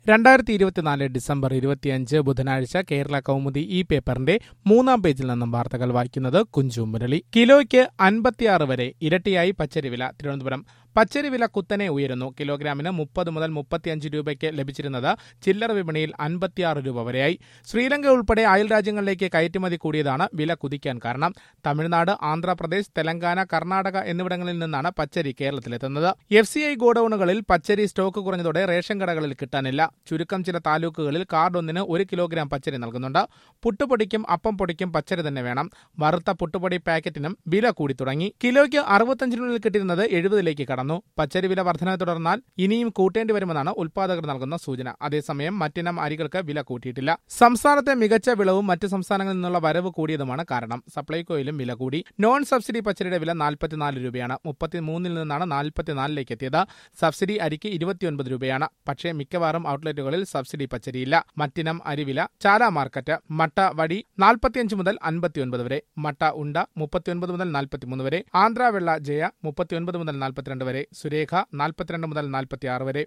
രണ്ടായിരത്തി ഇരുപത്തിനാല് ഡിസംബർ ഇരുപത്തിയഞ്ച് ബുധനാഴ്ച കേരള കൗമുദി ഈ പേപ്പറിന്റെ മൂന്നാം പേജിൽ നിന്നും വാർത്തകൾ വായിക്കുന്നത് കുഞ്ചു മുരളി കിലോയ്ക്ക് അൻപത്തിയാറ് വരെ ഇരട്ടിയായി പച്ചരിവില തിരുവനന്തപുരം പച്ചരിവില കുത്തനെ ഉയരുന്നു കിലോഗ്രാമിന് മുപ്പത് മുതൽ മുപ്പത്തിയഞ്ച് രൂപയ്ക്ക് ലഭിച്ചിരുന്നത് ചില്ലറ വിപണിയിൽ അൻപത്തിയാറ് രൂപ വരെയായി ശ്രീലങ്ക ഉൾപ്പെടെ അയൽ രാജ്യങ്ങളിലേക്ക് കയറ്റുമതി കൂടിയതാണ് വില കുതിക്കാൻ കാരണം തമിഴ്നാട് ആന്ധ്രാപ്രദേശ് തെലങ്കാന കർണാടക എന്നിവിടങ്ങളിൽ നിന്നാണ് പച്ചരി കേരളത്തിലെത്തുന്നത് എഫ് സി ഐ ഗോഡൌണുകളിൽ പച്ചരി സ്റ്റോക്ക് കുറഞ്ഞതോടെ റേഷൻ കടകളിൽ കിട്ടാനില്ല ചുരുക്കം ചില താലൂക്കുകളിൽ കാർഡ് ഒന്നിന് ഒരു കിലോഗ്രാം പച്ചരി നൽകുന്നുണ്ട് പുട്ടുപൊടിക്കും അപ്പം പൊടിക്കും പച്ചരി തന്നെ വേണം വറുത്ത പുട്ടുപൊടി പാക്കറ്റിനും വില കൂടി തുടങ്ങി കിലോയ്ക്ക് അറുപത്തഞ്ചിനുള്ളിൽ കിട്ടിയിരുന്നത് എഴുപതിലേക്ക് കടന്നു പച്ചരി വില വർധന തുടർന്നാൽ ഇനിയും കൂട്ടേണ്ടി വരുമെന്നാണ് ഉൽപാദകർ നൽകുന്ന സൂചന അതേസമയം മറ്റിനം അരികൾക്ക് വില കൂട്ടിയിട്ടില്ല സംസ്ഥാനത്തെ മികച്ച വിളവും മറ്റ് സംസ്ഥാനങ്ങളിൽ നിന്നുള്ള വരവ് കൂടിയതുമാണ് കാരണം സപ്ലൈകോയിലും വില കൂടി നോൺ സബ്സിഡി പച്ചരിയുടെ വില നാൽപ്പത്തിനാല് രൂപയാണ് മുപ്പത്തിമൂന്നിൽ നിന്നാണ് നാൽപ്പത്തിനാലിലേക്ക് എത്തിയത് സബ്സിഡി അരിക്ക് ഇരുപത്തിയൊൻപത് രൂപയാണ് പക്ഷേ മിക്കവാറും ഔട്ട്ലെറ്റുകളിൽ സബ്സിഡി പച്ചരിയില്ല മറ്റിനം അരിവില ചാല മാർക്കറ്റ് മട്ട വടി നാൽപ്പത്തിയഞ്ച് മുതൽ അൻപത്തിയൊൻപത് വരെ മട്ട ഉണ്ട മുപ്പത്തിയൊൻപത് മുതൽ നാൽപ്പത്തിമൂന്ന് വരെ ആന്ധ്ര വെള്ള ജയ മുപ്പത്തിയൊൻപത് മുതൽ നാൽപ്പത്തിരണ്ട് വരെ സുരേഖ നാൽപ്പത്തിരണ്ട് മുതൽ നാൽപ്പത്തിയാറ് വരെ